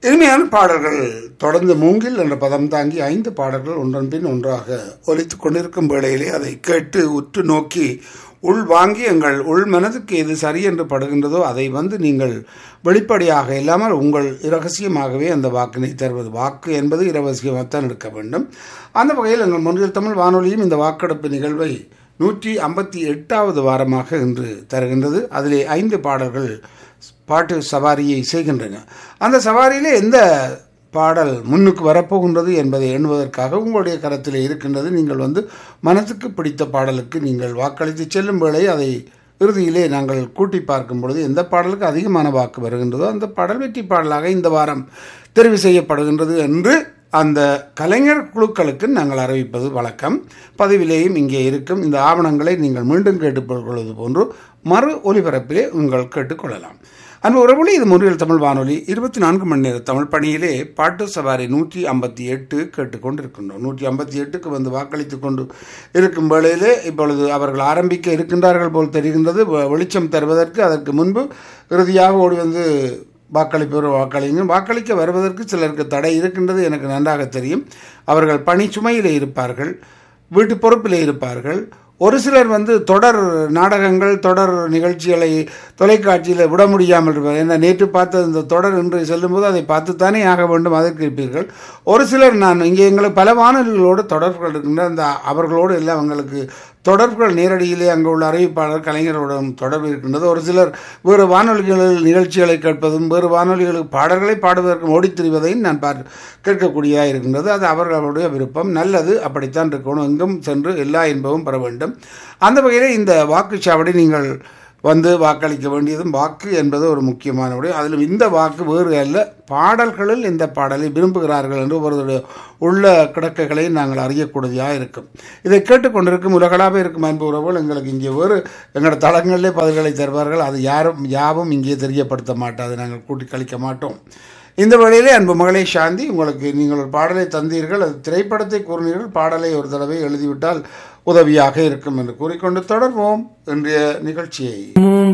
இனிமையான பாடல்கள் தொடர்ந்து மூங்கில் என்ற பதம் தாங்கி ஐந்து பாடல்கள் ஒன்றன் பின் ஒன்றாக ஒலித்துக் கொண்டிருக்கும் வேளையிலே அதை கேட்டு உற்று நோக்கி உள் வாங்கி எங்கள் உள் மனதுக்கு எது சரி என்று படுகின்றதோ அதை வந்து நீங்கள் வெளிப்படையாக இல்லாமல் உங்கள் இரகசியமாகவே அந்த வாக்கினை தருவது வாக்கு என்பது இரகசியமாகத்தான் இருக்க வேண்டும் அந்த வகையில் எங்கள் முன்னில் தமிழ் வானொலியும் இந்த வாக்கெடுப்பு நிகழ்வை நூற்றி ஐம்பத்தி எட்டாவது வாரமாக இன்று தருகின்றது அதிலே ஐந்து பாடல்கள் பாட்டு சவாரியை செய்கின்றன அந்த சவாரியிலே எந்த பாடல் முன்னுக்கு வரப்போகின்றது என்பதை எண்ணுவதற்காக உங்களுடைய கரத்தில் இருக்கின்றது நீங்கள் வந்து மனதுக்கு பிடித்த பாடலுக்கு நீங்கள் வாக்களித்து செல்லும் வேளை அதை இறுதியிலே நாங்கள் கூட்டி பார்க்கும் பொழுது எந்த பாடலுக்கு அதிகமான வாக்கு வருகின்றதோ அந்த பாடல் வெற்றி பாடலாக இந்த வாரம் தெரிவு செய்யப்படுகின்றது என்று அந்த கலைஞர் குழுக்களுக்கு நாங்கள் அறிவிப்பது வழக்கம் பதிவிலேயும் இங்கே இருக்கும் இந்த ஆவணங்களை நீங்கள் மீண்டும் கேட்டுக்கொள்வது போன்று மறு ஒலிபரப்பிலே உங்கள் கேட்டுக்கொள்ளலாம் அன்பு உறவுகளே இது முன்னில் தமிழ் வானொலி இருபத்தி நான்கு மணி நேர தமிழ் பணியிலே பாட்டு சவாரி நூற்றி ஐம்பத்தி எட்டு கேட்டுக்கொண்டிருக்கின்றோம் நூற்றி ஐம்பத்தி எட்டுக்கு வந்து வாக்களித்து கொண்டு இருக்கும் வேளையிலே இப்பொழுது அவர்கள் ஆரம்பிக்க இருக்கின்றார்கள் போல் தெரிகின்றது வெ- வெளிச்சம் தருவதற்கு அதற்கு முன்பு இறுதியாக ஓடி வந்து வாக்களிப்பவர் வாக்களிங்க வாக்களிக்க வருவதற்கு சிலருக்கு தடை இருக்கின்றது எனக்கு நன்றாக தெரியும் அவர்கள் பணி சுமையிலே இருப்பார்கள் வீட்டு பொறுப்பிலே இருப்பார்கள் ஒரு சிலர் வந்து தொடர் நாடகங்கள் தொடர் நிகழ்ச்சிகளை தொலைக்காட்சியில் விட முடியாமல் இருப்பார் ஏன்னா நேற்று பார்த்த இந்த தொடர் இன்று செல்லும்போது அதை பார்த்துத்தானே ஆக வேண்டும் அதற்கு இருப்பீர்கள் ஒரு சிலர் நான் இங்கே எங்களுக்கு பல வானொலிகளோடு தொடர்புகள் இருக்கின்ற அந்த அவர்களோடு எல்லாம் அவங்களுக்கு தொடர்புகள் நேரடியிலே அங்கே உள்ள அறிவிப்பாளர் கலைஞர்களுடன் தொடர்பு இருக்கின்றது ஒரு சிலர் வேறு வானொலிகளில் நிகழ்ச்சிகளை கேட்பதும் வேறு வானொலிகளுக்கு பாடல்களை பாடுவதற்கும் ஓடித் திரிவதையும் நான் பார் கேட்கக்கூடியதாக இருக்கின்றது அது அவர்களுடைய விருப்பம் நல்லது அப்படித்தான் இருக்கணும் எங்கும் சென்று எல்லா இன்பமும் பெற வேண்டும் அந்த வகையிலே இந்த வாக்குச்சாவடி நீங்கள் வந்து வாக்களிக்க வேண்டியதும் வாக்கு என்பது ஒரு முக்கியமான விடயம் அதிலும் இந்த வாக்கு வேறு அல்ல பாடல்களில் இந்த பாடலை விரும்புகிறார்கள் என்று ஒரு உள்ள கிடக்கைகளை நாங்கள் அறியக்கூடியதாக இருக்கும் இதை கேட்டுக்கொண்டிருக்கும் உலகளாக இருக்கும் அன்பு உறவுகள் எங்களுக்கு இங்கே வேறு எங்களோட தளங்களிலே பதில்களை தருவார்கள் அது யாரும் யாவும் இங்கே தெரியப்படுத்த மாட்டாது நாங்கள் கூட்டி கழிக்க மாட்டோம் இந்த வழியிலே அன்பு மகளே சாந்தி உங்களுக்கு நீங்கள் ஒரு பாடலை தந்தீர்கள் அது திரைப்படத்தை கூறினீர்கள் பாடலை ஒரு தடவை எழுதிவிட்டால் உதவியாக இருக்கும் என்று கூறிக்கொண்டு தொடர்வோம் இன்றைய நிகழ்ச்சியை